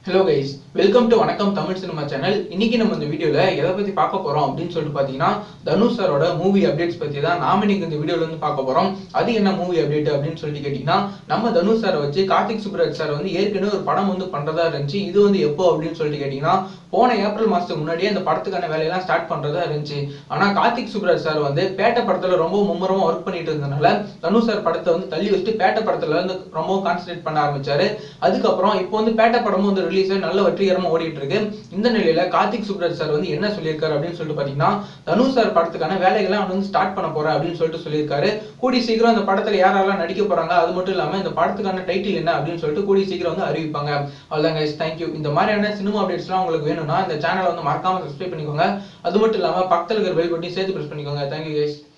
hello guys welcome to வணக்கம் Tamil cinema channel இன்னைக்கு நம்ம இந்த வீடியோல எதை பத்தி பார்க்க போறோம் அப்படின்னு சொல்லிட்டு பாத்தீங்கன்னா தனுஷ் சாரோட மூவி அப்டேட்ஸ் பத்தி தான் நாம இன்னைக்கு இந்த வீடியோல இருந்து பார்க்க போறோம் அது என்ன மூவி அப்டேட் அப்படின்னு சொல்லிட்டு கேட்டீங்கன்னா நம்ம தனுஷ் சாரை வச்சு கார்த்திக் சுப்ராஜ் சார் வந்து ஏற்கனவே ஒரு படம் வந்து பண்றதா இருந்துச்சு இது வந்து எப்போ அப்படின்னு சொல்லிட்டு கேட்டீங்கன்னா போன ஏப்ரல் மாசத்துக்கு முன்னாடியே அந்த படத்துக்கான வேலையெல்லாம் ஸ்டார்ட் பண்றதா இருந்துச்சு ஆனா கார்த்திக் சுப்ராஜ் சார் வந்து பேட்டை படத்துல ரொம்ப மும்முரமா ஒர்க் பண்ணிட்டு இருந்தனால தனுஷ் சார் படத்தை வந்து தள்ளி வச்சுட்டு பேட்டை படத்துல இருந்து ரொம்ப கான்சென்ட்ரேட் பண்ண ஆரம்பிச்சாரு அதுக்கப்புறம் இப்போ வந்து பேட்டை படமும் வந்து ரிலீஸ் ஆகி நல்ல வெற்றிகரமா ஓடிட்டு இருக்கு இந்த நிலையில கார்த்திக் சுப்ராஜ் சார் வந்து என்ன சொல்லியிருக்காரு அப்படின்னு சொல்லிட்டு பாத்தீங்கன்னா தனுஷ் சார் படத்துக்கான வேலைகள்லாம் அவர் வந்து ஸ்டார்ட் பண்ண போறேன் அப்படின்னு சொல்லிட்டு சொல்லியிருக்காரு கூடி சீக்கிரம் அந்த படத்துல யாரெல்லாம் நடிக்க போறாங்க அது மட்டும் இல்லாம இந்த படத்துக்கான டைட்டில் என்ன அப்படின்னு சொல்லிட்டு கூடி சீக்கிரம் வந்து அறிவிப்பாங்க அவ்வளவுதான் கைஸ் தேங்க்யூ இந்த மாதிரியான சினிமா அப்டேட்ஸ்லாம் உங்களுக்கு வேணும்னா இந்த சேனலை வந்து மறக்காம சப்ஸ்கிரைப் பண்ணிக்கோங்க அது மட்டும் இல்லாம பக்கத்துல இருக்கிற பெல் பட்டி சேர்த்து பிரஸ் பண்ணிக்கோங்க தேங்க்யூ கைஸ்